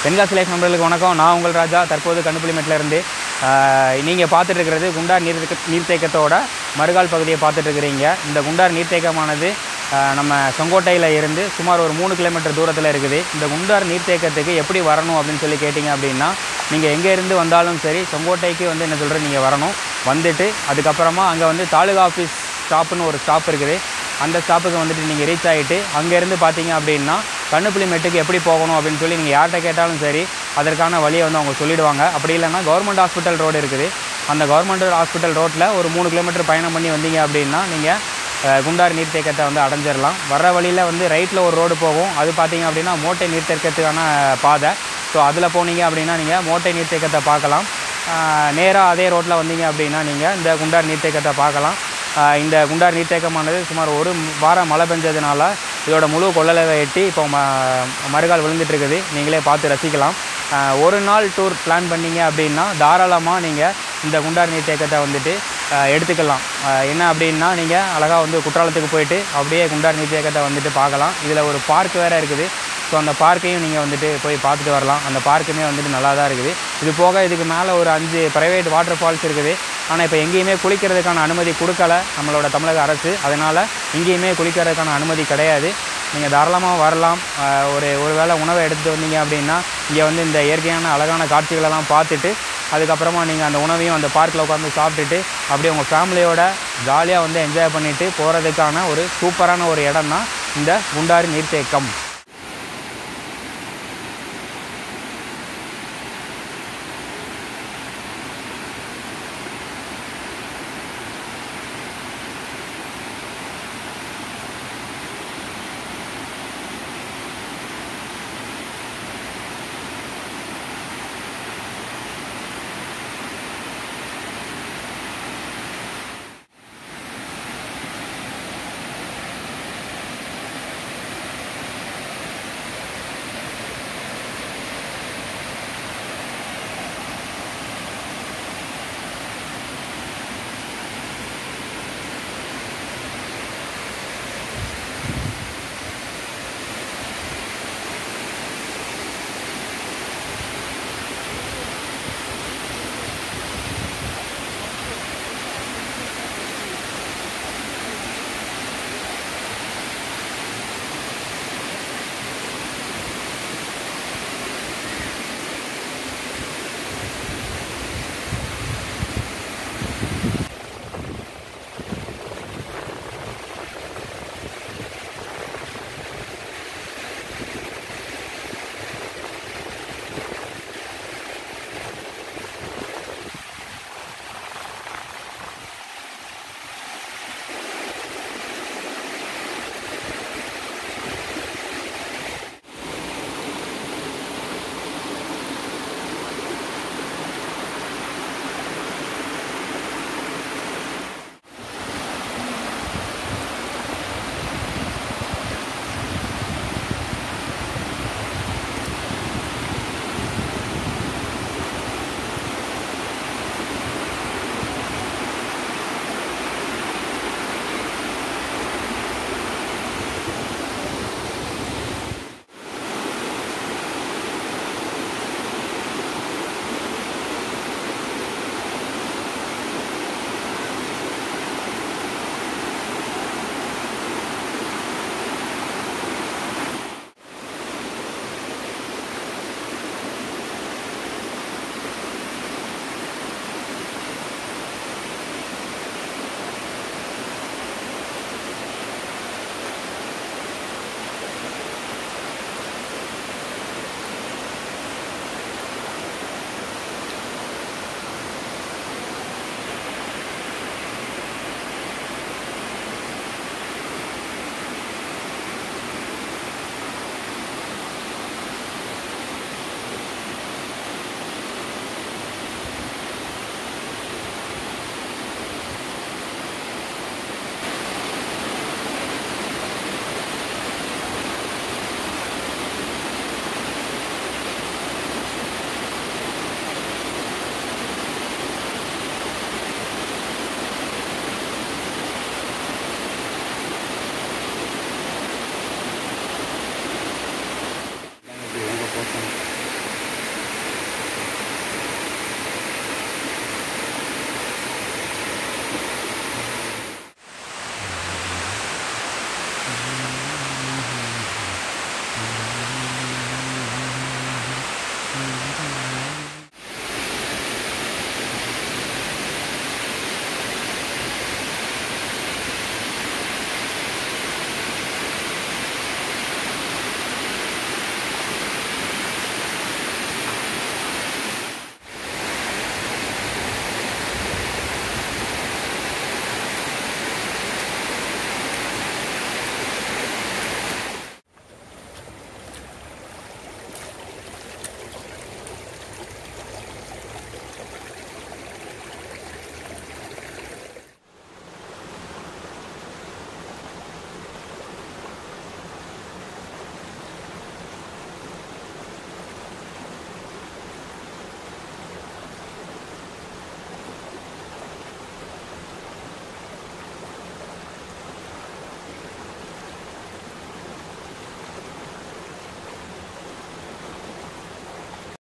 Tenkasi life நண்பர்களுக்கு வணக்கம் நான் உங்கள் ராஜா தற்போது கண்டுபிடிமெட்டில் இருந்து நீங்கள் பார்த்துட்டு இருக்கிறது குண்டார் நீர் நீர்த்தேக்கத்தோட மறுகால் பகுதியை பார்த்துட்டு இருக்கிறீங்க இந்த குண்டார் நீர்த்தேக்கமானது ஆஹ், நம்ம செங்கோட்டையில் இருந்து சுமார் ஒரு மூணு கிலோமீட்டர் தூரத்தில் இருக்குது இந்த குண்டார் நீர்த்தேக்கத்துக்கு எப்படி வரணும் அப்படின்னு சொல்லி கேட்டிங்க அப்படின்னா நீங்கள் எங்கே இருந்து வந்தாலும் சரி செங்கோட்டைக்கு வந்து என்ன சொல்கிறது நீங்கள் வரணும் வந்துட்டு அதுக்கப்புறமா அங்கே வந்து தாலுகா ஆஃபீஸ் ஸ்டாப்புன்னு ஒரு ஸ்டாப் இருக்குது அந்த ஸ்டாப்புக்கு வந்துட்டு நீங்கள் ரீச் ஆகிட்டு அங்கேருந்து பார்த்தீங்க அப்படின்னா கண்ணுப்புலிமெட்டுக்கு எப்படி போகணும் அப்படின்னு சொல்லி நீங்கள் யார்கிட்ட கேட்டாலும் சரி அதற்கான வழியை வந்து அவங்க சொல்லிடுவாங்க அப்படி இல்லைன்னா கவர்மெண்ட் ஹாஸ்பிட்டல் ரோடு இருக்குது அந்த கவர்மெண்ட் ஹாஸ்பிட்டல் ரோட்டில் ஒரு மூணு கிலோமீட்டர் பயணம் பண்ணி வந்தீங்க அப்படின்னா நீங்கள் அஹ், குண்டார் நீர்த்தேக்கத்தை வந்து அடைஞ்சிடலாம் வர வழியில் வந்து ரைட்டில் ஒரு ரோடு போகும் அது பார்த்தீங்க அப்படின்னா மோட்டை நீர்த்தேக்கத்துக்கான பாதை ஸோ அதில் போனீங்க அப்படின்னா நீங்கள் மோட்டை நீர்த்தேக்கத்தை பார்க்கலாம் நேராக அதே ரோட்டில் வந்தீங்க அப்படின்னா நீங்கள் இந்த குண்டார் நீர்த்தேக்கத்தை பார்க்கலாம் ஆஹ் இந்த குண்டார் நீர்த்தேக்கமானது சுமார் ஒரு வாரம் மழை பெஞ்சதுனால இதோட முழு கொள்ளளவை எட்டி இப்போ ம மறுகால் விழுந்துட்டு இருக்குது நீங்களே பார்த்து ரசிக்கலாம் ஆஹ் ஒரு நாள் டூர் பிளான் பண்ணீங்க அப்படின்னா தாராளமாக நீங்கள் இந்த குண்டார் நீர்த்தேக்கத்தை வந்துட்டு ஆஹ் எடுத்துக்கலாம் ஆஹ் என்ன அப்படின்னா நீங்கள் அழகாக வந்து குற்றாலத்துக்கு போயிட்டு அப்படியே குண்டார் நீர்த்தேக்கத்தை வந்துட்டு பார்க்கலாம் இதில் ஒரு பார்க் வேறு இருக்குது ஸோ அந்த பார்க்கையும் நீங்கள் வந்துட்டு போய் பார்த்துட்டு வரலாம் அந்த பார்க்குமே வந்துட்டு நல்லா தான் இருக்குது இது போக இதுக்கு மேலே ஒரு அஞ்சு ப்ரைவேட் வாட்டர் ஃபால்ஸ் இருக்குது ஆனால் இப்போ எங்கேயுமே குளிக்கிறதுக்கான அனுமதி கொடுக்கல நம்மளோட தமிழக அரசு அதனால் எங்கேயுமே குளிக்கிறதுக்கான அனுமதி கிடையாது நீங்கள் தாராளமாக வரலாம் ஆஹ் ஒரு ஒரு வேளை உணவை எடுத்துகிட்டு வந்தீங்க அப்படின்னா இங்கே வந்து இந்த இயற்கையான அழகான காட்சிகளெல்லாம் பார்த்துட்டு அதுக்கப்புறமா நீங்கள் அந்த உணவையும் அந்த பார்க்கில் உட்காந்து சாப்பிட்டுட்டு அப்படியே உங்கள் ஃபேமிலியோட ஜாலியாக வந்து என்ஜாய் பண்ணிவிட்டு போகிறதுக்கான ஒரு சூப்பரான ஒரு இடம் தான் இந்த குண்டாறு நீர்த்தேக்கம்